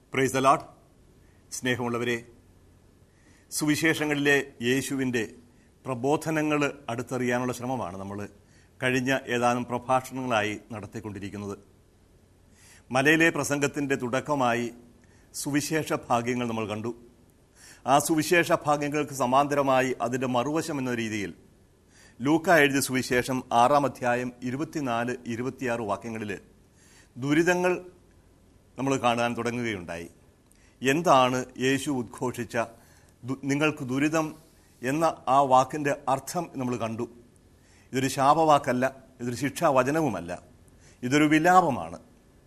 price അലാഡ് സ്നേഹമുള്ളവരെ സുവിശേഷങ്ങളിലെ യേശുവിൻ്റെ പ്രബോധനങ്ങൾ അടുത്തറിയാനുള്ള ശ്രമമാണ് നമ്മൾ കഴിഞ്ഞ ഏതാനും പ്രഭാഷണങ്ങളായി നടത്തിക്കൊണ്ടിരിക്കുന്നത് മലയിലെ പ്രസംഗത്തിൻ്റെ തുടക്കമായി സുവിശേഷ ഭാഗ്യങ്ങൾ നമ്മൾ കണ്ടു ആ സുവിശേഷ ഭാഗ്യങ്ങൾക്ക് സമാന്തരമായി അതിൻ്റെ മറുവശം എന്ന രീതിയിൽ ലൂക്ക എഴുതിയ സുവിശേഷം ആറാം അധ്യായം ഇരുപത്തിനാല് ഇരുപത്തിയാറ് വാക്യങ്ങളിൽ ദുരിതങ്ങൾ നമ്മൾ കാണാൻ തുടങ്ങുകയുണ്ടായി എന്താണ് യേശു ഉദ്ഘോഷിച്ച ദു- നിങ്ങൾക്ക് ദുരിതം എന്ന ആ വാക്കിൻ്റെ അർത്ഥം നമ്മൾ കണ്ടു ഇതൊരു ശാപവാക്കല്ല ഇതൊരു ശിക്ഷാവചനവുമല്ല ഇതൊരു വിലാപമാണ്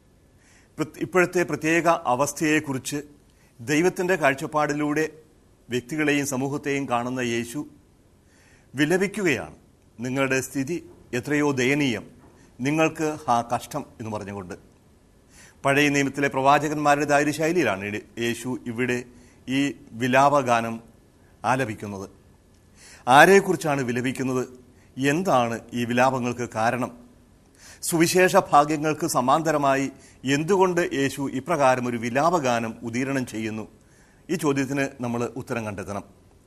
പ്ര- ഇപ്പോഴത്തെ പ്രത്യേക അവസ്ഥയെക്കുറിച്ച് ദൈവത്തിൻ്റെ കാഴ്ചപ്പാടിലൂടെ വ്യക്തികളെയും സമൂഹത്തെയും കാണുന്ന യേശു വിലപിക്കുകയാണ് നിങ്ങളുടെ സ്ഥിതി എത്രയോ ദയനീയം നിങ്ങൾക്ക് ആ കഷ്ടം എന്ന് പറഞ്ഞുകൊണ്ട് പഴയ നിയമത്തിലെ പ്രവാചകന്മാരുടേതായ ഒരു ശൈലിയിലാണ് ഇത് യേശു ഇവിടെ ഈ വിലാപഗാനം ആലപിക്കുന്നത് ആരെക്കുറിച്ചാണ് വിലപിക്കുന്നത് എന്താണ് ഈ വിലാപങ്ങൾക്ക് കാരണം സുവിശേഷ ഭാഗ്യങ്ങൾക്ക് സമാന്തരമായി എന്തുകൊണ്ട് യേശു ഇപ്രകാരം ഒരു വിലാപഗാനം ഉദീരണം ചെയ്യുന്നു ഈ ചോദ്യത്തിന് നമ്മൾ ഉത്തരം കണ്ടെത്തണം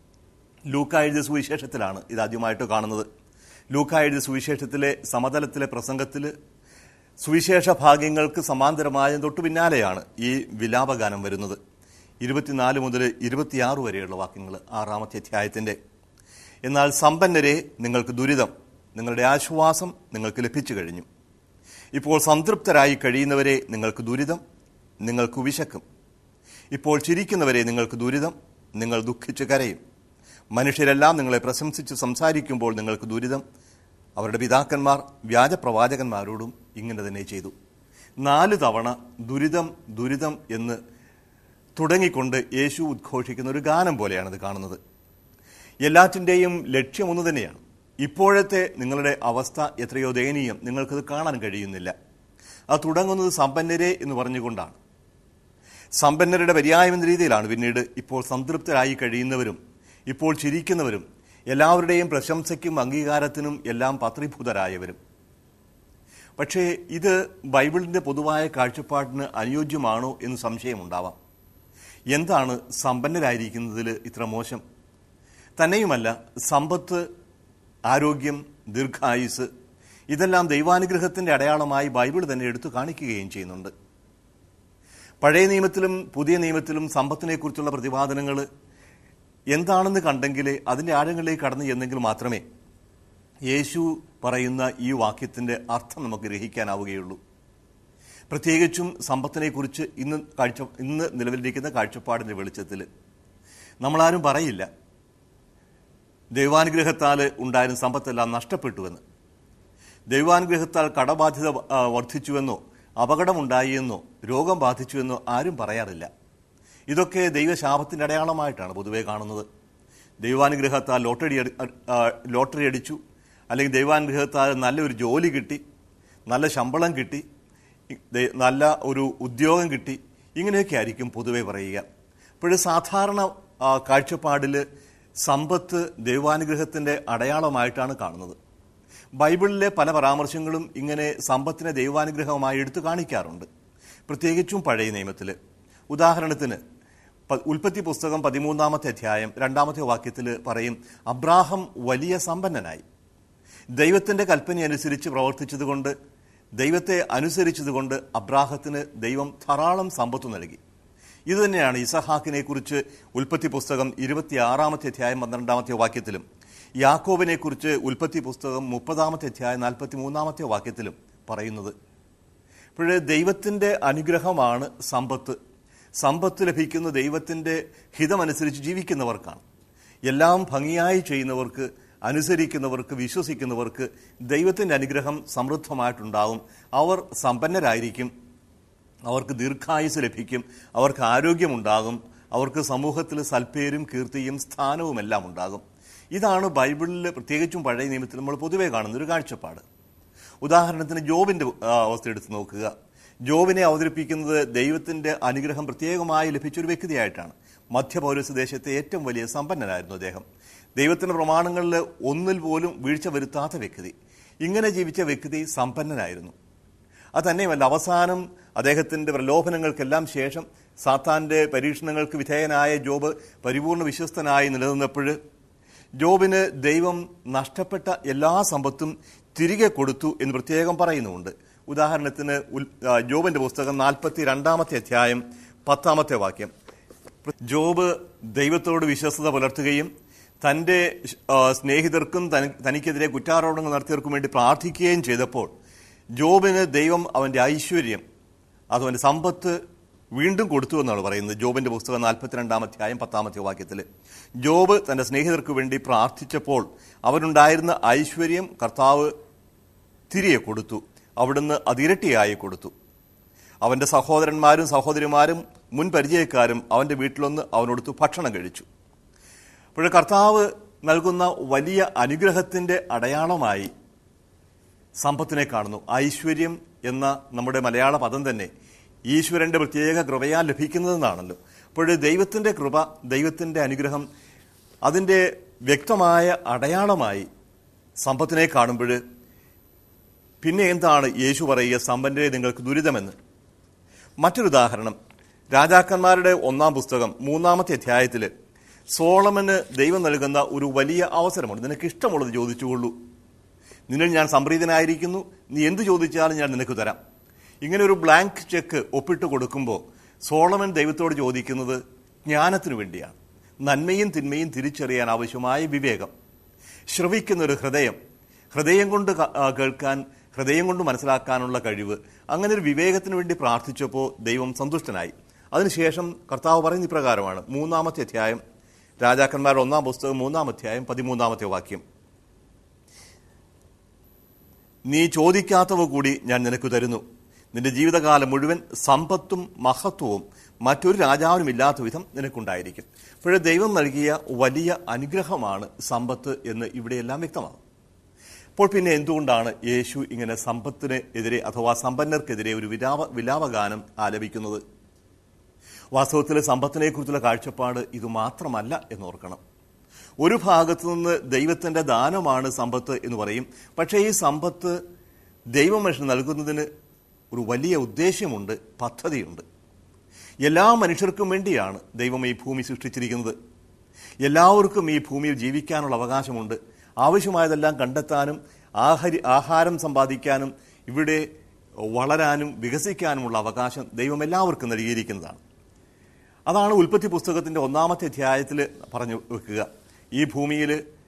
ലൂക്ക എഴുതിയ സുവിശേഷത്തിലാണ് ഇതാദ്യമായിട്ട് കാണുന്നത് ലൂക്ക എഴുതിയ സുവിശേഷത്തിലെ സമതലത്തിലെ പ്രസംഗത്തിൽ സുവിശേഷ ഭാഗ്യങ്ങൾക്ക് സമാന്തരമായ തൊട്ടു പിന്നാലെയാണ് ഈ വിലാപഗാനം വരുന്നത് ഇരുപത്തിനാല് മുതൽ ഇരുപത്തിയാറ് വരെയുള്ള വാക്യങ്ങൾ ആറാമത്തെ അധ്യായത്തിൻ്റെ എന്നാൽ സമ്പന്നരെ നിങ്ങൾക്ക് ദുരിതം നിങ്ങളുടെ ആശ്വാസം നിങ്ങൾക്ക് ലഭിച്ചു കഴിഞ്ഞു ഇപ്പോൾ സംതൃപ്തരായി കഴിയുന്നവരെ നിങ്ങൾക്ക് ദുരിതം നിങ്ങൾക്ക് വിശക്കും ഇപ്പോൾ ചിരിക്കുന്നവരെ നിങ്ങൾക്ക് ദുരിതം നിങ്ങൾ ദുഃഖിച്ച് കരയും മനുഷ്യരെല്ലാം നിങ്ങളെ പ്രശംസിച്ച് സംസാരിക്കുമ്പോൾ നിങ്ങൾക്ക് ദുരിതം അവരുടെ പിതാക്കന്മാർ വ്യാജ പ്രവാചകന്മാരോടും ഇങ്ങനെ തന്നെ ചെയ്തു നാല് തവണ ദുരിതം ദുരിതം എന്ന് തുടങ്ങിക്കൊണ്ട് യേശു ഉദ്ഘോഷിക്കുന്ന ഒരു ഗാനം പോലെയാണ് ഇത് കാണുന്നത് എല്ലാറ്റിൻ്റെയും ലക്ഷ്യം ഒന്ന് തന്നെയാണ് ഇപ്പോഴത്തെ നിങ്ങളുടെ അവസ്ഥ എത്രയോ ദയനീയം നിങ്ങൾക്കത് കാണാൻ കഴിയുന്നില്ല അത് തുടങ്ങുന്നത് സമ്പന്നരെ എന്ന് പറഞ്ഞുകൊണ്ടാണ് സമ്പന്നരുടെ പര്യായം എന്ന രീതിയിലാണ് പിന്നീട് ഇപ്പോൾ സംതൃപ്തരായി കഴിയുന്നവരും ഇപ്പോൾ ചിരിക്കുന്നവരും എല്ലാവരുടെയും പ്രശംസയ്ക്കും അംഗീകാരത്തിനും എല്ലാം പത്രീഭൂതരായവരും പക്ഷേ ഇത് ബൈബിളിന്റെ പൊതുവായ കാഴ്ചപ്പാടിന് അനുയോജ്യമാണോ എന്ന് സംശയമുണ്ടാവാം എന്താണ് സമ്പന്നരായിരിക്കുന്നതിൽ ഇത്ര മോശം തന്നെയുമല്ല സമ്പത്ത് ആരോഗ്യം ദീർഘായുസ് ഇതെല്ലാം ദൈവാനുഗ്രഹത്തിന്റെ അടയാളമായി ബൈബിൾ തന്നെ എടുത്തു കാണിക്കുകയും ചെയ്യുന്നുണ്ട് പഴയ നിയമത്തിലും പുതിയ നിയമത്തിലും സമ്പത്തിനെക്കുറിച്ചുള്ള പ്രതിപാദനങ്ങൾ എന്താണെന്ന് കണ്ടെങ്കിൽ അതിൻ്റെ ആഴങ്ങളിലേക്ക് കടന്നു ചെന്നെങ്കിൽ മാത്രമേ യേശു പറയുന്ന ഈ വാക്യത്തിൻ്റെ അർത്ഥം നമുക്ക് ഗ്രഹിക്കാനാവുകയുള്ളൂ പ്രത്യേകിച്ചും സമ്പത്തിനെക്കുറിച്ച് ഇന്ന് കാഴ്ച ഇന്ന് നിലവിലിരിക്കുന്ന കാഴ്ചപ്പാടിൻ്റെ വെളിച്ചത്തിൽ നമ്മളാരും പറയില്ല ദൈവാനുഗ്രഹത്താൽ ഉണ്ടായിരുന്ന സമ്പത്തെല്ലാം നഷ്ടപ്പെട്ടുവെന്ന് ദൈവാനുഗ്രഹത്താൽ കടബാധ്യത ആ, വർദ്ധിച്ചുവെന്നോ അപകടമുണ്ടായി എന്നോ രോഗം ബാധിച്ചുവെന്നോ ആരും പറയാറില്ല ഇതൊക്കെ ദൈവശാപത്തിൻ്റെ അടയാളമായിട്ടാണ് പൊതുവെ കാണുന്നത് ദൈവാനുഗ്രഹത്താൽ ലോട്ടറി അടി- ആ, ലോട്ടറി അടിച്ചു അല്ലെങ്കിൽ ദൈവാനുഗ്രഹത്താൽ നല്ലൊരു ജോലി കിട്ടി നല്ല ശമ്പളം കിട്ടി ഇ- ദേ- നല്ല ഒരു ഉദ്യോഗം കിട്ടി ഇങ്ങനെയൊക്കെ ആയിരിക്കും പൊതുവെ പറയുക അപ്പോൾ സാധാരണ ആ, കാഴ്ചപ്പാടിൽ സമ്പത്ത് ദൈവാനുഗ്രഹത്തിൻ്റെ അടയാളമായിട്ടാണ് കാണുന്നത് ബൈബിളിലെ പല പരാമർശങ്ങളും ഇങ്ങനെ സമ്പത്തിനെ ദൈവാനുഗ്രഹമായി എടുത്തു കാണിക്കാറുണ്ട് പ്രത്യേകിച്ചും പഴയ നിയമത്തിൽ ഉദാഹരണത്തിന് പ- ഉൽപ്പത്തി പുസ്തകം പതിമൂന്നാമത്തെ അധ്യായം രണ്ടാമത്തെ വാക്യത്തിൽ പറയും അബ്രാഹം വലിയ സമ്പന്നനായി ദൈവത്തിന്റെ കൽപ്പന അനുസരിച്ച് പ്രവർത്തിച്ചതുകൊണ്ട് ദൈവത്തെ അനുസരിച്ചതുകൊണ്ട് അബ്രാഹത്തിന് ദൈവം ധാരാളം സമ്പത്ത് നൽകി ഇതുതന്നെയാണ് ഇസഹാക്കിനെ കുറിച്ച് ഉൽപ്പത്തി പുസ്തകം ഇരുപത്തിയാറാമത്തെ അധ്യായം പന്ത്രണ്ടാമത്തെ വാക്യത്തിലും യാക്കോബിനെ കുറിച്ച് ഉൽപ്പത്തി പുസ്തകം മുപ്പതാമത്തെ അധ്യായം നാൽപ്പത്തി മൂന്നാമത്തെ വാക്യത്തിലും പറയുന്നത് അപ്പോഴേ ദൈവത്തിൻ്റെ അനുഗ്രഹമാണ് സമ്പത്ത് സമ്പത്ത് ലഭിക്കുന്ന ദൈവത്തിൻ്റെ ഹിതമനുസരിച്ച് ജീവിക്കുന്നവർക്കാണ് എല്ലാം ഭംഗിയായി ചെയ്യുന്നവർക്ക് അനുസരിക്കുന്നവർക്ക് വിശ്വസിക്കുന്നവർക്ക് ദൈവത്തിൻ്റെ അനുഗ്രഹം സമൃദ്ധമായിട്ടുണ്ടാവും അവർ സമ്പന്നരായിരിക്കും അവർക്ക് ദീർഘായുസ് ലഭിക്കും അവർക്ക് ആരോഗ്യമുണ്ടാകും അവർക്ക് സമൂഹത്തിൽ സൽപ്പേരും കീർത്തിയും സ്ഥാനവും എല്ലാം ഉണ്ടാകും ഇതാണ് ബൈബിളിൽ പ്രത്യേകിച്ചും പഴയ നിയമത്തിൽ നമ്മൾ പൊതുവെ കാണുന്ന ഒരു കാഴ്ചപ്പാട് ഉദാഹരണത്തിന് ജോബിന്റെ ആ, അവസ്ഥ എടുത്ത് നോക്കുക ജോബിനെ അവതരിപ്പിക്കുന്നത് ദൈവത്തിന്റെ അനുഗ്രഹം പ്രത്യേകമായി ലഭിച്ചൊരു വ്യക്തിയായിട്ടാണ് മധ്യപൗരസ് ദേശത്തെ ഏറ്റവും വലിയ സമ്പന്നനായിരുന്നു അദ്ദേഹം ദൈവത്തിന്റെ പ്രമാണങ്ങളിൽ ഒന്നിൽ പോലും വീഴ്ച വരുത്താത്ത വ്യക്തി ഇങ്ങനെ ജീവിച്ച വ്യക്തി സമ്പന്നനായിരുന്നു അത് തന്നെയുമല്ല അവസാനം അദ്ദേഹത്തിന്റെ പ്രലോഭനങ്ങൾക്കെല്ലാം ശേഷം സാത്താന്റെ പരീക്ഷണങ്ങൾക്ക് വിധേയനായ ജോബ് പരിപൂർണ വിശ്വസ്തനായി നിലനിന്നപ്പോൾ ജോബിന് ദൈവം നഷ്ടപ്പെട്ട എല്ലാ സമ്പത്തും തിരികെ കൊടുത്തു എന്ന് പ്രത്യേകം പറയുന്നുമുണ്ട് ഉദാഹരണത്തിന് ഉൽ- ആ, ജോബിന്റെ പുസ്തകം നാൽപ്പത്തി രണ്ടാമത്തെ അധ്യായം പത്താമത്തെ വാക്യം ജോബ് ദൈവത്തോട് വിശ്വസ്തത പുലർത്തുകയും തന്റെ ആ, സ്നേഹിതർക്കും തനി- തനിക്കെതിരെ കുറ്റാരോപണങ്ങൾ നടത്തിയവർക്കും വേണ്ടി പ്രാർത്ഥിക്കുകയും ചെയ്തപ്പോൾ ജോബിന് ദൈവം അവന്റെ ഐശ്വര്യം അത് അവന്റെ സമ്പത്ത് വീണ്ടും കൊടുത്തു എന്നാണ് പറയുന്നത് ജോബിന്റെ പുസ്തകം നാൽപ്പത്തിരണ്ടാം അധ്യായം പത്താമത്തെ വാക്യത്തിൽ ജോബ് തന്റെ സ്നേഹിതർക്ക് വേണ്ടി പ്രാർത്ഥിച്ചപ്പോൾ അവനുണ്ടായിരുന്ന ഐശ്വര്യം കർത്താവ് തിരികെ കൊടുത്തു അവിടുന്ന് അതിരട്ടിയായി കൊടുത്തു അവന്റെ സഹോദരന്മാരും സഹോദരിമാരും മുൻ പരിചയക്കാരും അവന്റെ വീട്ടിലൊന്ന് അവനോടൊത്ത് ഭക്ഷണം കഴിച്ചു അപ്പോൾ കർത്താവ് നൽകുന്ന വലിയ അനുഗ്രഹത്തിന്റെ അടയാളമായി സമ്പത്തിനെ കാണുന്നു ഐശ്വര്യം എന്ന നമ്മുടെ മലയാള പദം തന്നെ ഈശ്വരന്റെ പ്രത്യേക കൃപയാൽ ലഭിക്കുന്നതെന്നാണല്ലോ അപ്പോൾ ദൈവത്തിന്റെ കൃപ ദൈവത്തിന്റെ അനുഗ്രഹം അതിന്റെ വ്യക്തമായ അടയാളമായി സമ്പത്തിനെ കാണുമ്പോൾ പിന്നെ എന്താണ് യേശു പറയുക സമ്പന്നരെ നിങ്ങൾക്ക് ദുരിതമെന്ന് മറ്റൊരു ഉദാഹരണം രാജാക്കന്മാരുടെ ഒന്നാം പുസ്തകം മൂന്നാമത്തെ അധ്യായത്തിൽ സോളമന് ദൈവം നൽകുന്ന ഒരു വലിയ അവസരമുണ്ട് നിനക്ക് ഇഷ്ടമുള്ളത് ചോദിച്ചുകൊള്ളൂ നിന്നിൽ ഞാൻ സംപ്രീതനായിരിക്കുന്നു നീ എന്ത് ചോദിച്ചാലും ഞാൻ നിനക്ക് തരാം ഇങ്ങനെ ഒരു ബ്ലാങ്ക് ചെക്ക് ഒപ്പിട്ട് കൊടുക്കുമ്പോൾ സോളമൻ ദൈവത്തോട് ചോദിക്കുന്നത് ജ്ഞാനത്തിനു വേണ്ടിയാണ് നന്മയും തിന്മയും തിരിച്ചറിയാൻ ആവശ്യമായ വിവേകം ശ്രവിക്കുന്ന ഒരു ഹൃദയം ഹൃദയം കൊണ്ട് ക- ആ, കേൾക്കാൻ ഹൃദയം കൊണ്ട് മനസ്സിലാക്കാനുള്ള കഴിവ് അങ്ങനെ ഒരു വിവേകത്തിന് വേണ്ടി പ്രാർത്ഥിച്ചപ്പോൾ ദൈവം സന്തുഷ്ടനായി അതിനുശേഷം കർത്താവ് പറയുന്ന ഇപ്രകാരമാണ് മൂന്നാമത്തെ അധ്യായം രാജാക്കന്മാരുടെ ഒന്നാം പുസ്തകം മൂന്നാം അധ്യായം പതിമൂന്നാമത്തെ വാക്യം നീ ചോദിക്കാത്തവ കൂടി ഞാൻ നിനക്ക് തരുന്നു നിന്റെ ജീവിതകാലം മുഴുവൻ സമ്പത്തും മഹത്വവും മറ്റൊരു രാജാവിനും ഇല്ലാത്ത വിധം നിനക്കുണ്ടായിരിക്കും ഇപ്പോഴേ ദൈവം നൽകിയ വലിയ അനുഗ്രഹമാണ് സമ്പത്ത് എന്ന് ഇവിടെയെല്ലാം വ്യക്തമാകും അപ്പോൾ പിന്നെ എന്തുകൊണ്ടാണ് യേശു ഇങ്ങനെ സമ്പത്തിന് എതിരെ അഥവാ സമ്പന്നർക്കെതിരെ ഒരു വിലാപ വിലാപഗാനം ആലപിക്കുന്നത് വാസ്തവത്തിൽ സമ്പത്തിനെക്കുറിച്ചുള്ള കാഴ്ചപ്പാട് ഇത് മാത്രമല്ല എന്നോർക്കണം ഒരു ഭാഗത്തു നിന്ന് ദൈവത്തിന്റെ ദാനമാണ് സമ്പത്ത് എന്ന് പറയും പക്ഷേ ഈ സമ്പത്ത് ദൈവം മനുഷ്യന് നൽകുന്നതിന് ഒരു വലിയ ഉദ്ദേശ്യമുണ്ട് പദ്ധതിയുണ്ട് എല്ലാ മനുഷ്യർക്കും വേണ്ടിയാണ് ദൈവം ഈ ഭൂമി സൃഷ്ടിച്ചിരിക്കുന്നത് എല്ലാവർക്കും ഈ ഭൂമിയിൽ ജീവിക്കാനുള്ള അവകാശമുണ്ട് ആവശ്യമായതെല്ലാം കണ്ടെത്താനും ആഹാരി ആഹാരം സമ്പാദിക്കാനും ഇവിടെ വളരാനും വികസിക്കാനുമുള്ള അവകാശം ദൈവം എല്ലാവർക്കും നൽകിയിരിക്കുന്നതാണ് അതാണ് ഉൽപ്പത്തി പുസ്തകത്തിന്റെ ഒന്നാമത്തെ അധ്യായത്തിൽ പറഞ്ഞു വെക്കുക ഈ ഭൂമിയിൽ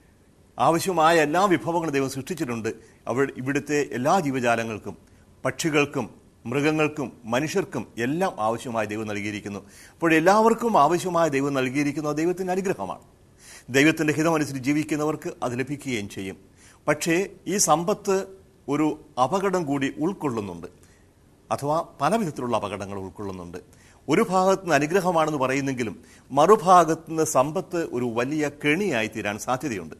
ആവശ്യമായ എല്ലാ വിഭവങ്ങളും ദൈവം സൃഷ്ടിച്ചിട്ടുണ്ട് അവ ഇവിടുത്തെ എല്ലാ ജീവജാലങ്ങൾക്കും പക്ഷികൾക്കും മൃഗങ്ങൾക്കും മനുഷ്യർക്കും എല്ലാം ആവശ്യമായ ദൈവം നൽകിയിരിക്കുന്നു അപ്പോൾ എല്ലാവർക്കും ആവശ്യമായ ദൈവം നൽകിയിരിക്കുന്നു അത് ദൈവത്തിന്റെ അനുഗ്രഹമാണ് ദൈവത്തിന്റെ ഹിതമനുസരിച്ച് ജീവിക്കുന്നവർക്ക് അത് ലഭിക്കുകയും ചെയ്യും പക്ഷേ ഈ സമ്പത്ത് ഒരു അപകടം കൂടി ഉൾക്കൊള്ളുന്നുണ്ട് അഥവാ പല വിധത്തിലുള്ള അപകടങ്ങൾ ഉൾക്കൊള്ളുന്നുണ്ട് ഒരു ഭാഗത്ത് നിന്ന് അനുഗ്രഹമാണെന്ന് പറയുന്നെങ്കിലും മറുഭാഗത്ത് നിന്ന് സമ്പത്ത് ഒരു വലിയ കെണിയായി തീരാൻ സാധ്യതയുണ്ട്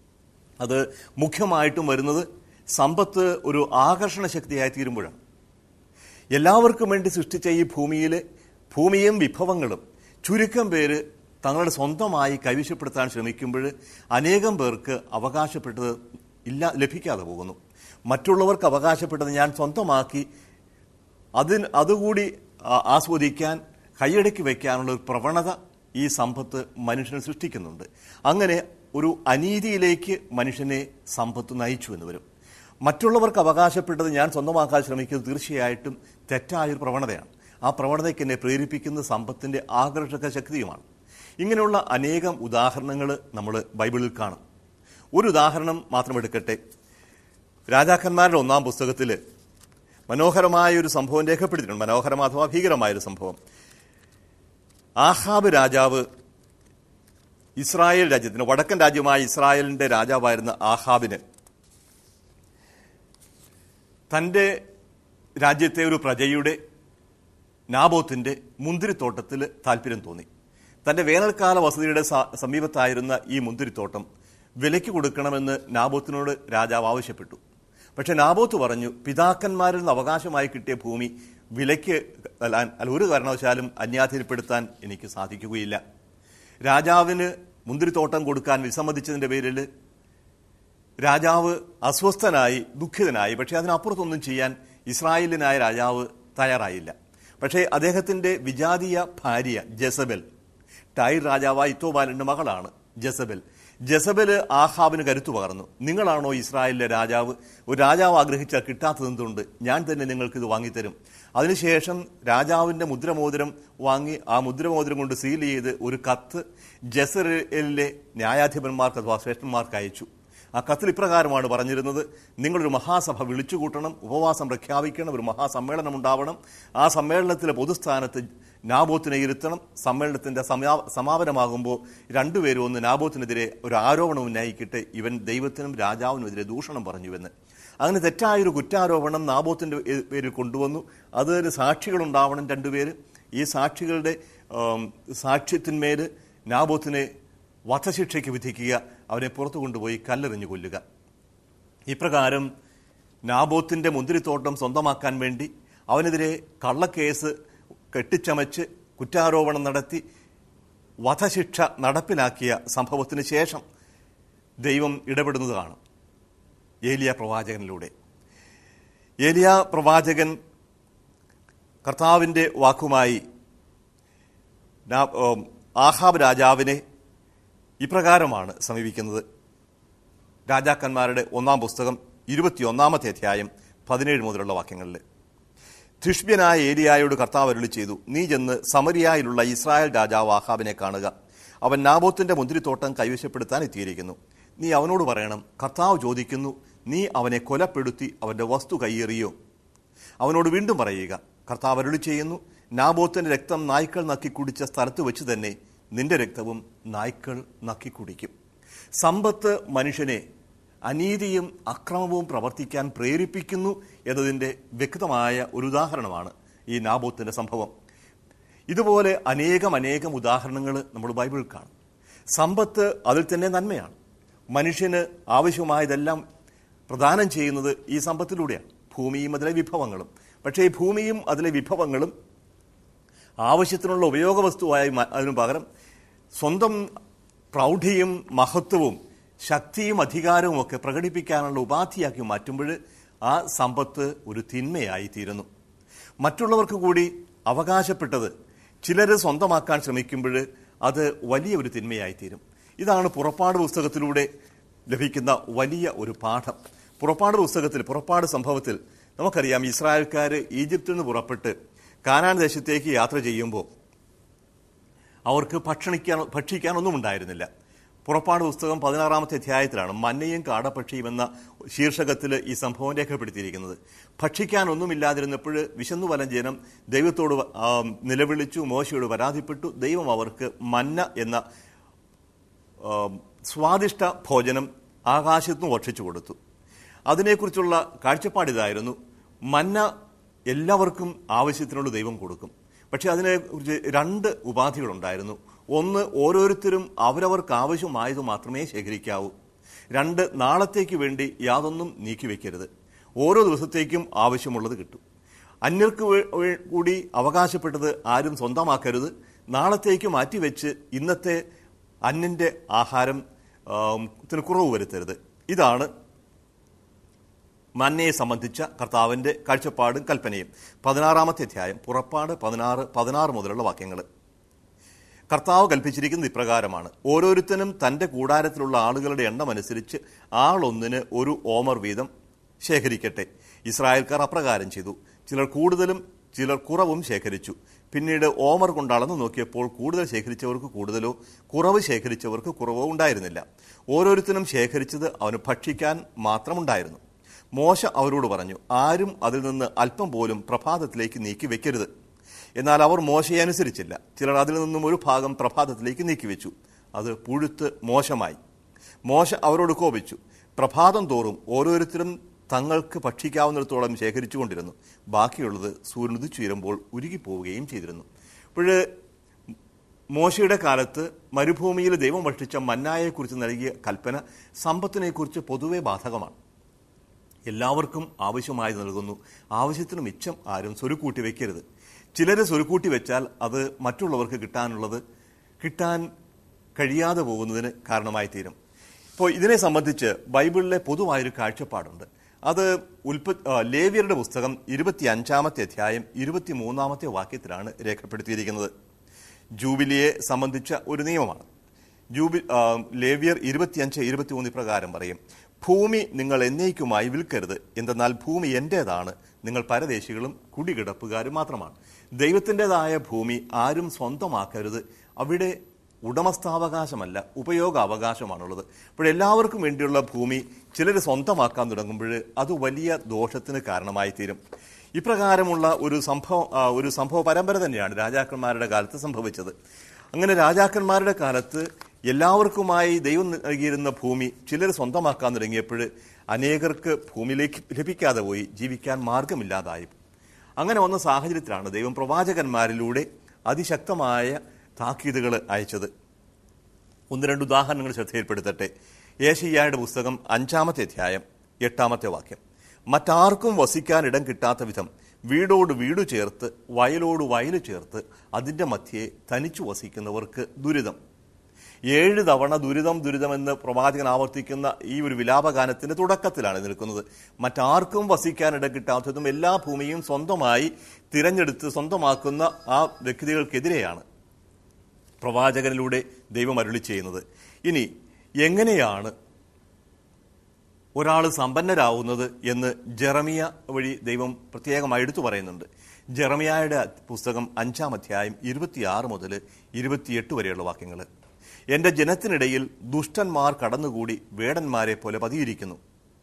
അത് മുഖ്യമായിട്ടും വരുന്നത് സമ്പത്ത് ഒരു ആകർഷണ ശക്തിയായി തീരുമ്പോഴാണ് എല്ലാവർക്കും വേണ്ടി സൃഷ്ടിച്ച ഈ ഭൂമിയിൽ ഭൂമിയും വിഭവങ്ങളും ചുരുക്കം പേര് തങ്ങളുടെ സ്വന്തമായി കൈവശപ്പെടുത്താൻ ശ്രമിക്കുമ്പോൾ അനേകം പേർക്ക് അവകാശപ്പെട്ടത് ഇല്ല ലഭിക്കാതെ പോകുന്നു മറ്റുള്ളവർക്ക് അവകാശപ്പെട്ടത് ഞാൻ സ്വന്തമാക്കി അതിന് അതുകൂടി ആ- ആസ്വദിക്കാൻ കൈയടക്കി വയ്ക്കാനുള്ള ഒരു പ്രവണത ഈ സമ്പത്ത് മനുഷ്യനെ സൃഷ്ടിക്കുന്നുണ്ട് അങ്ങനെ ഒരു അനീതിയിലേക്ക് മനുഷ്യനെ സമ്പത്ത് നയിച്ചു എന്ന് വരും മറ്റുള്ളവർക്ക് അവകാശപ്പെട്ടത് ഞാൻ സ്വന്തമാക്കാൻ ശ്രമിക്കുന്നത് തീർച്ചയായിട്ടും തെറ്റായൊരു പ്രവണതയാണ് ആ പ്രവണതയ്ക്ക് എന്നെ പ്രേരിപ്പിക്കുന്ന സമ്പത്തിന്റെ ആകർഷക ശക്തിയുമാണ് ഇങ്ങനെയുള്ള അനേകം ഉദാഹരണങ്ങൾ നമ്മൾ ബൈബിളിൽ കാണും ഒരു ഉദാഹരണം മാത്രം എടുക്കട്ടെ രാജാക്കന്മാരുടെ ഒന്നാം പുസ്തകത്തിൽ മനോഹരമായ ഒരു സംഭവം രേഖപ്പെടുത്തിയിട്ടുണ്ട് മനോഹരം അഥവാ ഭീകരമായ ഒരു സംഭവം ആഹാബ് രാജാവ് ഇസ്രായേൽ രാജ്യത്തിന് വടക്കൻ രാജ്യമായ ഇസ്രായേലിന്റെ രാജാവായിരുന്ന ആഹാബിന് തന്റെ രാജ്യത്തെ ഒരു പ്രജയുടെ നാബോത്തിന്റെ മുന്തിരിത്തോട്ടത്തിൽ താല്പര്യം തോന്നി തന്റെ വേനൽക്കാല വസതിയുടെ സ- സമീപത്തായിരുന്ന ഈ മുന്തിരിത്തോട്ടം വിലയ്ക്ക് കൊടുക്കണമെന്ന് നാബോത്തിനോട് രാജാവ് ആവശ്യപ്പെട്ടു പക്ഷെ നാബോത്ത് പറഞ്ഞു പിതാക്കന്മാരിൽ നിന്ന് അവകാശമായി കിട്ടിയ ഭൂമി വിലയ്ക്ക് തല്ലാൻ അല്ല ഒരു കാരണവശാലും അന്യാധീനപ്പെടുത്താൻ എനിക്ക് സാധിക്കുകയില്ല രാജാവിന് മുന്തിരിത്തോട്ടം കൊടുക്കാൻ വിസമ്മതിച്ചതിന്റെ പേരിൽ രാജാവ് അസ്വസ്ഥനായി ദുഃഖിതനായി പക്ഷെ അതിനപ്പുറത്തൊന്നും ചെയ്യാൻ ഇസ്രായേലിനായ രാജാവ് തയ്യാറായില്ല പക്ഷേ അദ്ദേഹത്തിന്റെ വിജാതീയ ഭാര്യ ജസബൽ ടൈർ രാജാവായ ഇത്തോബാലിന്റെ മകളാണ് ജസബൽ ജസബല് ആഹാബിന് കരുത്തു പകർന്നു നിങ്ങളാണോ ഇസ്രായേലിലെ രാജാവ് ഒരു രാജാവ് ആഗ്രഹിച്ചാൽ കിട്ടാത്തത് എന്തുകൊണ്ട് ഞാൻ തന്നെ നിങ്ങൾക്ക് ഇത് വാങ്ങിത്തരും അതിനുശേഷം രാജാവിന്റെ മുദ്രമോതിരം വാങ്ങി ആ മുദ്രമോതിരം കൊണ്ട് സീൽ ചെയ്ത് ഒരു കത്ത് ജസറിലെ ന്യായാധിപന്മാർക്ക് അഥവാ ശ്രേഷ്ഠന്മാർക്ക് അയച്ചു ആ കത്തിൽ ഇപ്രകാരമാണ് പറഞ്ഞിരുന്നത് നിങ്ങളൊരു മഹാസഭ വിളിച്ചുകൂട്ടണം ഉപവാസം പ്രഖ്യാപിക്കണം ഒരു മഹാസമ്മേളനം ഉണ്ടാവണം ആ സമ്മേളനത്തിലെ പൊതുസ്ഥാനത്ത് നാബോത്തിനെ ഇരുത്തണം സമ്മേളനത്തിന്റെ സമയാ- സമാപനമാകുമ്പോൾ രണ്ടുപേരും ഒന്ന് നാബോത്തിനെതിരെ ഒരു ആരോപണം ഉന്നയിക്കിട്ട് ഇവൻ ദൈവത്തിനും രാജാവിനുമെതിരെ ദൂഷണം പറഞ്ഞുവെന്ന് അങ്ങനെ തെറ്റായൊരു കുറ്റാരോപണം നാബോത്തിന്റെ എ- പേരിൽ കൊണ്ടുവന്നു അതിന് സാക്ഷികളുണ്ടാവണം രണ്ടുപേര് ഈ സാക്ഷികളുടെ ആം, സാക്ഷ്യത്തിന്മേൽ നാബോത്തിനെ വധശിക്ഷയ്ക്ക് വിധിക്കുക അവനെ പുറത്തു കൊണ്ടുപോയി കല്ലെറിഞ്ഞു കൊല്ലുക ഇപ്രകാരം നാബോത്തിന്റെ മുന്തിരിത്തോട്ടം സ്വന്തമാക്കാൻ വേണ്ടി അവനെതിരെ കള്ളക്കേസ് കെട്ടിച്ചമച്ച് കുറ്റാരോപണം നടത്തി വധശിക്ഷ നടപ്പിലാക്കിയ സംഭവത്തിന് ശേഷം ദൈവം ഇടപെടുന്നത് കാണും ഏലിയ പ്രവാചകനിലൂടെ ഏലിയ പ്രവാചകൻ കർത്താവിൻ്റെ വാക്കുമായി നാ- ഉം, ആഹാബ് രാജാവിനെ ഇപ്രകാരമാണ് സമീപിക്കുന്നത് രാജാക്കന്മാരുടെ ഒന്നാം പുസ്തകം ഇരുപത്തിയൊന്നാമത്തെ അധ്യായം പതിനേഴ് മുതലുള്ള വാക്യങ്ങളിൽ തിഷ്ബ്യനായ ഏലിയായോട് കർത്താവ് അരുളി ചെയ്തു നീ ചെന്ന് സമരിയായിലുള്ള ഇസ്രായേൽ രാജാവ് ആഹാബിനെ കാണുക അവൻ നാബോത്തിന്റെ മുന്തിരിത്തോട്ടം കൈവശപ്പെടുത്താൻ എത്തിയിരിക്കുന്നു നീ അവനോട് പറയണം കർത്താവ് ചോദിക്കുന്നു നീ അവനെ കൊലപ്പെടുത്തി അവന്റെ വസ്തു കയ്യേറിയോ അവനോട് വീണ്ടും പറയുക കർത്താവ് അരുളി ചെയ്യുന്നു നാബോത്തിന്റെ രക്തം നായ്ക്കൾ നക്കി കുടിച്ച സ്ഥലത്ത് വെച്ച് തന്നെ നിന്റെ രക്തവും നായ്ക്കൾ നക്കി കുടിക്കും സമ്പത്ത് മനുഷ്യനെ അനീതിയും അക്രമവും പ്രവർത്തിക്കാൻ പ്രേരിപ്പിക്കുന്നു എന്നതിൻ്റെ വ്യക്തമായ ഒരു ഉദാഹരണമാണ് ഈ നാബോത്തിന്റെ സംഭവം ഇതുപോലെ അനേകം അനേകം ഉദാഹരണങ്ങൾ നമ്മൾ ബൈബിളിൽ കാണും സമ്പത്ത് അതിൽ തന്നെ നന്മയാണ് മനുഷ്യന് ആവശ്യമായതെല്ലാം പ്രദാനം ചെയ്യുന്നത് ഈ സമ്പത്തിലൂടെയാണ് ഭൂമിയും അതിലെ വിഭവങ്ങളും പക്ഷേ ഈ ഭൂമിയും അതിലെ വിഭവങ്ങളും ആവശ്യത്തിനുള്ള ഉപയോഗ വസ്തുവായി മ- അതിനു പകരം സ്വന്തം പ്രൗഢിയും മഹത്വവും ശക്തിയും അധികാരവും ഒക്കെ പ്രകടിപ്പിക്കാനുള്ള ഉപാധിയാക്കി മാറ്റുമ്പോൾ ആ സമ്പത്ത് ഒരു തിന്മയായി തീരുന്നു മറ്റുള്ളവർക്ക് കൂടി അവകാശപ്പെട്ടത് ചിലർ സ്വന്തമാക്കാൻ ശ്രമിക്കുമ്പോൾ അത് വലിയ ഒരു തിന്മയായി തീരും ഇതാണ് പുറപ്പാട് പുസ്തകത്തിലൂടെ ലഭിക്കുന്ന വലിയ ഒരു പാഠം പുറപ്പാട് പുസ്തകത്തിൽ പുറപ്പാട് സംഭവത്തിൽ നമുക്കറിയാം ഇസ്രായേൽക്കാർ ഈജിപ്തിൽ നിന്ന് പുറപ്പെട്ട് കാനാൻ ദേശത്തേക്ക് യാത്ര ചെയ്യുമ്പോൾ അവർക്ക് ഭക്ഷണിക്കാൻ ഭക്ഷിക്കാനൊന്നും ഉണ്ടായിരുന്നില്ല പുറപ്പാട് പുസ്തകം പതിനാറാമത്തെ അധ്യായത്തിലാണ് മന്നയും കാടപ്പക്ഷിയും എന്ന ശീർഷകത്തിൽ ഈ സംഭവം രേഖപ്പെടുത്തിയിരിക്കുന്നത് ഭക്ഷിക്കാനൊന്നുമില്ലാതിരുന്നപ്പോൾ വിശന്നു വലം ജനം ദൈവത്തോട് ആ, നിലവിളിച്ചു മോശയോട് പരാതിപ്പെട്ടു ദൈവം അവർക്ക് മന്ന എന്ന ആ, സ്വാദിഷ്ട ഭോജനം ആകാശത്തുനിന്ന് ഭക്ഷിച്ചു കൊടുത്തു അതിനെക്കുറിച്ചുള്ള കാഴ്ചപ്പാടിതായിരുന്നു മന്ന എല്ലാവർക്കും ആവശ്യത്തിനുള്ള ദൈവം കൊടുക്കും പക്ഷെ അതിനെക്കുറിച്ച് രണ്ട് ഉപാധികളുണ്ടായിരുന്നു ഒന്ന് ഓരോരുത്തരും അവരവർക്ക് ആവശ്യമായത് മാത്രമേ ശേഖരിക്കാവൂ രണ്ട് നാളത്തേക്ക് വേണ്ടി യാതൊന്നും നീക്കിവെക്കരുത് ഓരോ ദിവസത്തേക്കും ആവശ്യമുള്ളത് കിട്ടും അന്യർക്ക് വേ- വേ- കൂടി അവകാശപ്പെട്ടത് ആരും സ്വന്തമാക്കരുത് നാളത്തേക്ക് മാറ്റിവെച്ച് ഇന്നത്തെ അന്യന്റെ ആഹാരം ആം, ത്തിന് കുറവ് വരുത്തരുത് ഇതാണ് മന്നയെ സംബന്ധിച്ച കർത്താവിന്റെ കാഴ്ചപ്പാടും കൽപ്പനയും പതിനാറാമത്തെ അധ്യായം പുറപ്പാട് പതിനാറ് പതിനാറ് മുതലുള്ള വാക്യങ്ങൾ കർത്താവ് കൽപ്പിച്ചിരിക്കുന്നത് ഇപ്രകാരമാണ് ഓരോരുത്തനും തന്റെ കൂടാരത്തിലുള്ള ആളുകളുടെ എണ്ണം അനുസരിച്ച് ആളൊന്നിന് ഒരു ഓമർ വീതം ശേഖരിക്കട്ടെ ഇസ്രായേൽക്കാർ അപ്രകാരം ചെയ്തു ചിലർ കൂടുതലും ചിലർ കുറവും ശേഖരിച്ചു പിന്നീട് ഓമർ കൊണ്ട് അളന്നു നോക്കിയപ്പോൾ കൂടുതൽ ശേഖരിച്ചവർക്ക് കൂടുതലോ കുറവ് ശേഖരിച്ചവർക്ക് കുറവോ ഉണ്ടായിരുന്നില്ല ഓരോരുത്തരും ശേഖരിച്ചത് അവന് ഭക്ഷിക്കാൻ മാത്രമുണ്ടായിരുന്നു മോശ അവരോട് പറഞ്ഞു ആരും അതിൽ നിന്ന് അല്പം പോലും പ്രഭാതത്തിലേക്ക് നീക്കി വെക്കരുത് എന്നാൽ അവർ മോശയെ അനുസരിച്ചില്ല ചിലർ അതിൽ നിന്നും ഒരു ഭാഗം പ്രഭാതത്തിലേക്ക് നീക്കിവെച്ചു അത് പുഴുത്ത് മോശമായി മോശ അവരോട് കോപിച്ചു പ്രഭാതം തോറും ഓരോരുത്തരും തങ്ങൾക്ക് ഭക്ഷിക്കാവുന്നിടത്തോളം ശേഖരിച്ചുകൊണ്ടിരുന്നു ബാക്കിയുള്ളത് സൂര്യൻ ഉദിച്ചുയരുമ്പോൾ ഉരുകിപ്പോവുകയും ചെയ്തിരുന്നു ഇപ്പോഴ് മോശയുടെ കാലത്ത് മരുഭൂമിയിൽ ദൈവം ഭക്ഷിച്ച മന്നായെക്കുറിച്ച് നൽകിയ കൽപ്പന സമ്പത്തിനെക്കുറിച്ച് പൊതുവെ ബാധകമാണ് എല്ലാവർക്കും ആവശ്യമായി നൽകുന്നു ആവശ്യത്തിന് മിച്ചം ആരും സ്വരുക്കൂട്ടി വെക്കരുത് ചിലര് സ്വരുക്കൂട്ടി വെച്ചാൽ അത് മറ്റുള്ളവർക്ക് കിട്ടാനുള്ളത് കിട്ടാൻ കഴിയാതെ പോകുന്നതിന് കാരണമായി തീരും ഇപ്പോൾ ഇതിനെ സംബന്ധിച്ച് ബൈബിളിലെ പൊതുവായൊരു കാഴ്ചപ്പാടുണ്ട് അത് ഉൽപ്പ ആ, ലേവ്യരുടെ പുസ്തകം ഇരുപത്തി അഞ്ചാമത്തെ അധ്യായം ഇരുപത്തി മൂന്നാമത്തെ വാക്യത്തിലാണ് രേഖപ്പെടുത്തിയിരിക്കുന്നത് ജൂബിലിയെ സംബന്ധിച്ച ഒരു നിയമമാണ് ജൂബി ആ, ലേവ്യർ ഇരുപത്തിയഞ്ച് ഇരുപത്തിമൂന്ന് പ്രകാരം പറയും ഭൂമി നിങ്ങൾ എന്നേക്കുമായി വിൽക്കരുത് എന്തെന്നാൽ ഭൂമി എന്റേതാണ് നിങ്ങൾ പരദേശികളും കുടികിടപ്പുകാരും മാത്രമാണ് ദൈവത്തിൻ്റെതായ ഭൂമി ആരും സ്വന്തമാക്കരുത് അവിടെ ഉടമസ്ഥാവകാശമല്ല ഉപയോഗാവകാശമാണുള്ളത് അപ്പോൾ എല്ലാവർക്കും വേണ്ടിയുള്ള ഭൂമി ചിലർ സ്വന്തമാക്കാൻ തുടങ്ങുമ്പോൾ അത് വലിയ ദോഷത്തിന് കാരണമായി തീരും ഇപ്രകാരമുള്ള ഒരു സംഭവം ആ, ഒരു സംഭവ പരമ്പര തന്നെയാണ് രാജാക്കന്മാരുടെ കാലത്ത് സംഭവിച്ചത് അങ്ങനെ രാജാക്കന്മാരുടെ കാലത്ത് എല്ലാവർക്കുമായി ദൈവം നൽകിയിരുന്ന ഭൂമി ചിലർ സ്വന്തമാക്കാൻ തുടങ്ങിയപ്പോൾ അനേകർക്ക് ഭൂമിയിലേക്ക് ലഭിക്കാതെ പോയി ജീവിക്കാൻ മാർഗമില്ലാതായി അങ്ങനെ വന്ന സാഹചര്യത്തിലാണ് ദൈവം പ്രവാചകന്മാരിലൂടെ അതിശക്തമായ താക്കീതുകൾ അയച്ചത് ഒന്ന് രണ്ട് ഉദാഹരണങ്ങൾ ശ്രദ്ധയിൽപ്പെടുത്തട്ടെ ഏഷ്യായുടെ പുസ്തകം അഞ്ചാമത്തെ അധ്യായം എട്ടാമത്തെ വാക്യം മറ്റാർക്കും വസിക്കാൻ ഇടം കിട്ടാത്ത വിധം വീടോട് വീട് ചേർത്ത് വയലോട് വയല് ചേർത്ത് അതിന്റെ മധ്യേ തനിച്ചു വസിക്കുന്നവർക്ക് ദുരിതം ഏഴ് തവണ ദുരിതം ദുരിതമെന്ന് പ്രവാചകൻ ആവർത്തിക്കുന്ന ഈ ഒരു വിലാപഗാനത്തിന്റെ തുടക്കത്തിലാണ് നിൽക്കുന്നത് മറ്റാർക്കും വസിക്കാൻ ഇടം കിട്ടാത്തതും എല്ലാ ഭൂമിയും സ്വന്തമായി തിരഞ്ഞെടുത്ത് സ്വന്തമാക്കുന്ന ആ വ്യക്തികൾക്കെതിരെയാണ് പ്രവാചകനിലൂടെ ദൈവം അരുളി ചെയ്യുന്നത് ഇനി എങ്ങനെയാണ് ഒരാൾ സമ്പന്നരാവുന്നത് എന്ന് ജെറമിയ വഴി ദൈവം പ്രത്യേകമായി എടുത്തു പറയുന്നുണ്ട് ജെറമിയായുടെ പുസ്തകം അഞ്ചാം അധ്യായം ഇരുപത്തിയാറ് മുതൽ ഇരുപത്തിയെട്ട് വരെയുള്ള വാക്യങ്ങൾ എന്റെ ജനത്തിനിടയിൽ ദുഷ്ടന്മാർ കടന്നുകൂടി വേടന്മാരെ പോലെ പതിയിരിക്കുന്നു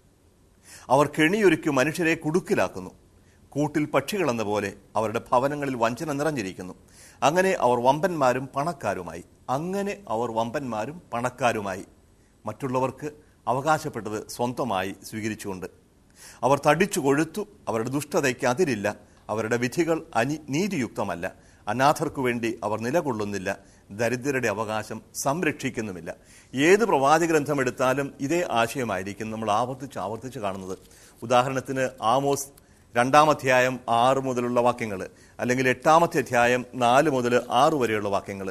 അവർ കെണിയൊരുക്കി മനുഷ്യരെ കുടുക്കിലാക്കുന്നു കൂട്ടിൽ പക്ഷികളെന്ന പോലെ അവരുടെ ഭവനങ്ങളിൽ വഞ്ചന നിറഞ്ഞിരിക്കുന്നു അങ്ങനെ അവർ വമ്പന്മാരും പണക്കാരുമായി അങ്ങനെ അവർ വമ്പന്മാരും പണക്കാരുമായി മറ്റുള്ളവർക്ക് അവകാശപ്പെട്ടത് സ്വന്തമായി സ്വീകരിച്ചുകൊണ്ട് അവർ തടിച്ചു കൊഴുത്തു അവരുടെ ദുഷ്ടതയ്ക്ക് അതിരില്ല അവരുടെ വിധികൾ അനി നീതിയുക്തമല്ല അനാഥർക്കു വേണ്ടി അവർ നിലകൊള്ളുന്നില്ല ദരിദ്രരുടെ അവകാശം സംരക്ഷിക്കുന്നുമില്ല ഏത് പ്രവാചക ഗ്രന്ഥം എടുത്താലും ഇതേ ആശയമായിരിക്കും നമ്മൾ ആവർത്തിച്ച് ആവർത്തിച്ച് കാണുന്നത് ഉദാഹരണത്തിന് ആമോസ് രണ്ടാം അധ്യായം ആറ് മുതലുള്ള വാക്യങ്ങൾ അല്ലെങ്കിൽ എട്ടാമത്തെ അധ്യായം നാല് മുതൽ ആറ് വരെയുള്ള വാക്യങ്ങൾ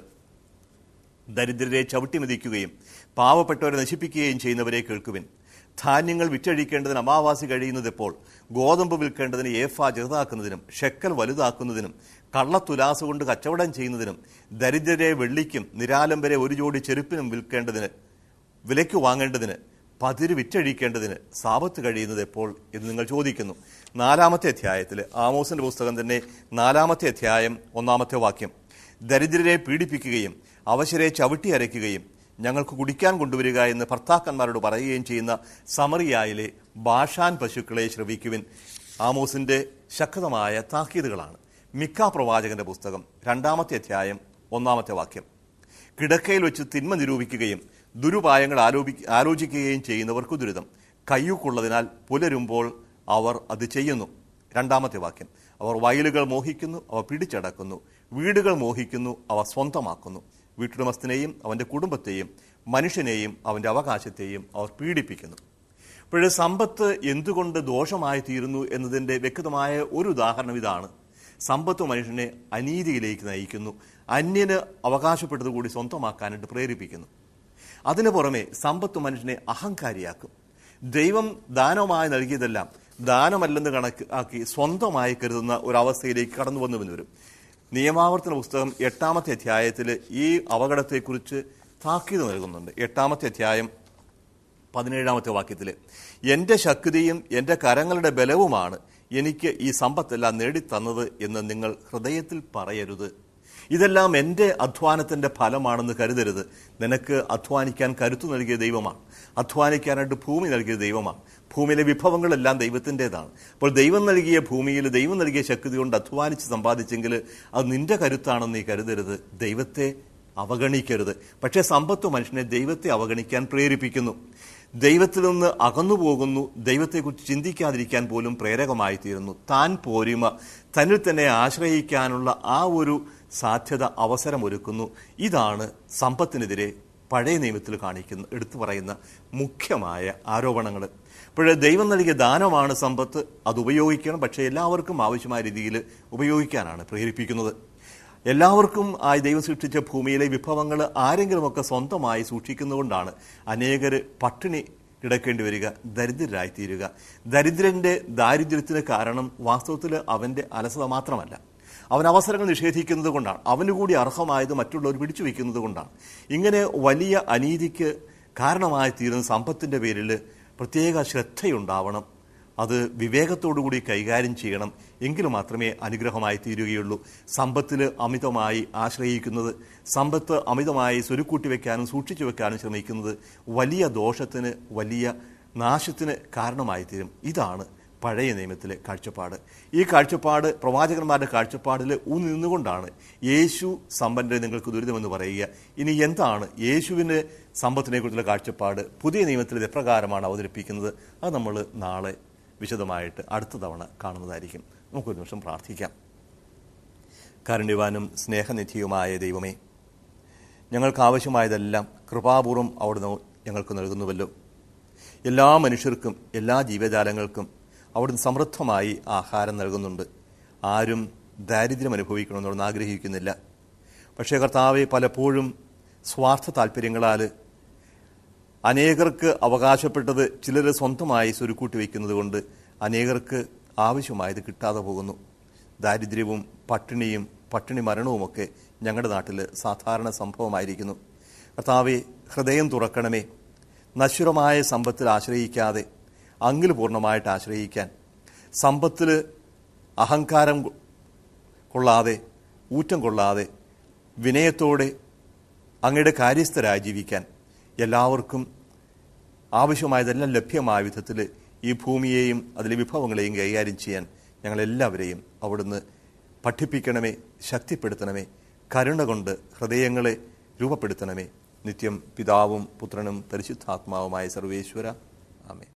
ദരിദ്രരെ ചവിട്ടി മെതിക്കുകയും പാവപ്പെട്ടവരെ നശിപ്പിക്കുകയും ചെയ്യുന്നവരെ കേൾക്കുവിൻ ധാന്യങ്ങൾ വിറ്റഴിക്കേണ്ടതിന് അമാവാസി കഴിയുന്നത് എപ്പോൾ ഗോതമ്പ് വിൽക്കേണ്ടതിന് ഏഫ ചെറുതാക്കുന്നതിനും ഷെക്കൽ വലുതാക്കുന്നതിനും കള്ളത്തുലാസ് കൊണ്ട് കച്ചവടം ചെയ്യുന്നതിനും ദരിദ്രരെ വെള്ളിക്കും നിരാലംബരെ ഒരു ജോഡി ചെരുപ്പിനും വിൽക്കേണ്ടതിന് വിലയ്ക്ക് വാങ്ങേണ്ടതിന് പതിര് വിറ്റഴിക്കേണ്ടതിന് സാപത്ത് കഴിയുന്നത് എപ്പോൾ എന്ന് നിങ്ങൾ ചോദിക്കുന്നു നാലാമത്തെ അധ്യായത്തിൽ ആമോസിന്റെ പുസ്തകം തന്നെ നാലാമത്തെ അധ്യായം ഒന്നാമത്തെ വാക്യം ദരിദ്രരെ പീഡിപ്പിക്കുകയും അവശരെ ചവിട്ടി അരയ്ക്കുകയും ഞങ്ങൾക്ക് കുടിക്കാൻ കൊണ്ടുവരിക എന്ന് ഭർത്താക്കന്മാരോട് പറയുകയും ചെയ്യുന്ന സമറിയായിലെ ഭാഷാൻ പശുക്കളെ ശ്രവിക്കുവിൻ ആമോസിന്റെ ശക്തമായ താക്കീതുകളാണ് മിക്ക പ്രവാചകന്റെ പുസ്തകം രണ്ടാമത്തെ അധ്യായം ഒന്നാമത്തെ വാക്യം കിടക്കയിൽ വെച്ച് തിന്മ നിരൂപിക്കുകയും ദുരുപായങ്ങൾ ആലോപി ആലോചിക്കുകയും ചെയ്യുന്നവർക്ക് ദുരിതം കയ്യൂക്കുള്ളതിനാൽ പുലരുമ്പോൾ അവർ അത് ചെയ്യുന്നു രണ്ടാമത്തെ വാക്യം അവർ വയലുകൾ മോഹിക്കുന്നു അവ പിടിച്ചടക്കുന്നു വീടുകൾ മോഹിക്കുന്നു അവ സ്വന്തമാക്കുന്നു വീട്ടുടമസ്ഥനെയും അവന്റെ കുടുംബത്തെയും മനുഷ്യനെയും അവന്റെ അവകാശത്തെയും അവർ പീഡിപ്പിക്കുന്നു ഇപ്പോഴ് സമ്പത്ത് എന്തുകൊണ്ട് ദോഷമായി തീരുന്നു എന്നതിന്റെ വ്യക്തമായ ഒരു ഉദാഹരണം ഇതാണ് സമ്പത്ത് മനുഷ്യനെ അനീതിയിലേക്ക് നയിക്കുന്നു അന്യന് അവകാശപ്പെട്ടത് കൂടി സ്വന്തമാക്കാനായിട്ട് പ്രേരിപ്പിക്കുന്നു അതിനു പുറമെ സമ്പത്ത് മനുഷ്യനെ അഹങ്കാരിയാക്കും ദൈവം ദാനമായി നൽകിയതെല്ലാം ദാനമല്ലെന്ന് കണക്ക് ആക്കി സ്വന്തമായി കരുതുന്ന ഒരവസ്ഥയിലേക്ക് കടന്നു വന്നു വരും നിയമാവർത്തന പുസ്തകം എട്ടാമത്തെ അധ്യായത്തിൽ ഈ അപകടത്തെക്കുറിച്ച് താക്കീത് നൽകുന്നുണ്ട് എട്ടാമത്തെ അധ്യായം പതിനേഴാമത്തെ വാക്യത്തിൽ എൻ്റെ ശക്തിയും എൻ്റെ കരങ്ങളുടെ ബലവുമാണ് എനിക്ക് ഈ സമ്പത്തെല്ലാം നേടിത്തന്നത് എന്ന് നിങ്ങൾ ഹൃദയത്തിൽ പറയരുത് ഇതെല്ലാം എൻ്റെ അധ്വാനത്തിന്റെ ഫലമാണെന്ന് കരുതരുത് നിനക്ക് അധ്വാനിക്കാൻ കരുത്തു നൽകിയ ദൈവമാണ് അധ്വാനിക്കാനായിട്ട് ഭൂമി നൽകിയ ദൈവമാണ് ഭൂമിയിലെ വിഭവങ്ങളെല്ലാം ദൈവത്തിൻ്റെതാണ് അപ്പോൾ ദൈവം നൽകിയ ഭൂമിയിൽ ദൈവം നൽകിയ ശക്തി കൊണ്ട് അധ്വാനിച്ച് സമ്പാദിച്ചെങ്കിൽ അത് നിന്റെ കരുത്താണെന്ന് നീ കരുതരുത് ദൈവത്തെ അവഗണിക്കരുത് പക്ഷേ സമ്പത്ത് മനുഷ്യനെ ദൈവത്തെ അവഗണിക്കാൻ പ്രേരിപ്പിക്കുന്നു ദൈവത്തിൽ നിന്ന് അകന്നു പോകുന്നു ദൈവത്തെക്കുറിച്ച് ചിന്തിക്കാതിരിക്കാൻ പോലും പ്രേരകമായി തീരുന്നു താൻ പോരിമ തന്നിൽ തന്നെ ആശ്രയിക്കാനുള്ള ആ ഒരു സാധ്യത അവസരമൊരുക്കുന്നു ഇതാണ് സമ്പത്തിനെതിരെ പഴയ നിയമത്തിൽ കാണിക്കുന്ന എടുത്തു പറയുന്ന മുഖ്യമായ ആരോപണങ്ങൾ ഇപ്പോഴേ ദൈവം നൽകിയ ദാനമാണ് സമ്പത്ത് അത് ഉപയോഗിക്കണം പക്ഷേ എല്ലാവർക്കും ആവശ്യമായ രീതിയിൽ ഉപയോഗിക്കാനാണ് പ്രേരിപ്പിക്കുന്നത് എല്ലാവർക്കും ആ ദൈവം സൃഷ്ടിച്ച ഭൂമിയിലെ വിഭവങ്ങൾ ആരെങ്കിലുമൊക്കെ സ്വന്തമായി സൂക്ഷിക്കുന്നതുകൊണ്ടാണ് അനേകർ പട്ടിണി കിടക്കേണ്ടി വരിക ദരിദ്രരായി തീരുക ദരിദ്രന്റെ ദാരിദ്ര്യത്തിന് കാരണം വാസ്തവത്തിൽ അവന്റെ അലസത മാത്രമല്ല അവൻ അവസരങ്ങൾ നിഷേധിക്കുന്നത് കൊണ്ടാണ് അവന് കൂടി അർഹമായത് മറ്റുള്ളവർ പിടിച്ചു വയ്ക്കുന്നത് കൊണ്ടാണ് ഇങ്ങനെ വലിയ അനീതിക്ക് കാരണമായി തീരുന്ന സമ്പത്തിന്റെ പേരിൽ പ്രത്യേക ശ്രദ്ധയുണ്ടാവണം അത് വിവേകത്തോടുകൂടി കൈകാര്യം ചെയ്യണം എങ്കിൽ മാത്രമേ അനുഗ്രഹമായി തീരുകയുള്ളൂ സമ്പത്തിൽ അമിതമായി ആശ്രയിക്കുന്നത് സമ്പത്ത് അമിതമായി സ്വരുക്കൂട്ടി വെക്കാനും സൂക്ഷിച്ചു വെക്കാനും ശ്രമിക്കുന്നത് വലിയ ദോഷത്തിന് വലിയ നാശത്തിന് കാരണമായി തീരും ഇതാണ് പഴയ നിയമത്തിലെ കാഴ്ചപ്പാട് ഈ കാഴ്ചപ്പാട് പ്രവാചകന്മാരുടെ കാഴ്ചപ്പാടിൽ ഊന്നി നിന്നുകൊണ്ടാണ് യേശു സമ്പന്നരെ നിങ്ങൾക്ക് ദുരിതമെന്ന് പറയുക ഇനി എന്താണ് യേശുവിൻ്റെ സമ്പത്തിനെ കുറിച്ചുള്ള കാഴ്ചപ്പാട് പുതിയ നിയമത്തിൽ ഇത് എപ്രകാരമാണ് അവതരിപ്പിക്കുന്നത് അത് നമ്മൾ നാളെ വിശദമായിട്ട് അടുത്ത തവണ കാണുന്നതായിരിക്കും നമുക്കൊരു നിമിഷം പ്രാർത്ഥിക്കാം കാരുണ്യവാനും സ്നേഹനിധിയുമായ ദൈവമേ ഞങ്ങൾക്ക് ആവശ്യമായതെല്ലാം കൃപാപൂർവം അവിടുന്ന് ഞങ്ങൾക്ക് നൽകുന്നുവല്ലോ എല്ലാ മനുഷ്യർക്കും എല്ലാ ജീവജാലങ്ങൾക്കും അവിടുന്ന് സമൃദ്ധമായി ആഹാരം നൽകുന്നുണ്ട് ആരും ദാരിദ്ര്യം അനുഭവിക്കണമെന്നൊന്ന് ആഗ്രഹിക്കുന്നില്ല പക്ഷേ കർത്താവെ പലപ്പോഴും സ്വാർത്ഥ താല്പര്യങ്ങളാൽ അനേകർക്ക് അവകാശപ്പെട്ടത് ചിലർ സ്വന്തമായി സ്വരുക്കൂട്ടി വയ്ക്കുന്നത് കൊണ്ട് അനേകർക്ക് ആവശ്യമായത് കിട്ടാതെ പോകുന്നു ദാരിദ്ര്യവും പട്ടിണിയും പട്ടിണി മരണവുമൊക്കെ ഞങ്ങളുടെ നാട്ടിൽ സാധാരണ സംഭവമായിരിക്കുന്നു കർത്താവെ ഹൃദയം തുറക്കണമേ നശ്വരമായ സമ്പത്തിൽ ആശ്രയിക്കാതെ അങ്ങിൽ പൂർണ്ണമായിട്ട് ആശ്രയിക്കാൻ സമ്പത്തിൽ അഹങ്കാരം കൊള്ളാതെ ഊറ്റം കൊള്ളാതെ വിനയത്തോടെ അങ്ങയുടെ കാര്യസ്ഥരായി ജീവിക്കാൻ എല്ലാവർക്കും ആവശ്യമായതെല്ലാം ലഭ്യമായ വിധത്തിൽ ഈ ഭൂമിയെയും അതിലെ വിഭവങ്ങളെയും കൈകാര്യം ചെയ്യാൻ ഞങ്ങളെല്ലാവരെയും അവിടുന്ന് പഠിപ്പിക്കണമേ ശക്തിപ്പെടുത്തണമേ കരുണ കൊണ്ട് ഹൃദയങ്ങളെ രൂപപ്പെടുത്തണമേ നിത്യം പിതാവും പുത്രനും പരിശുദ്ധാത്മാവുമായ സർവേശ്വര ആമേ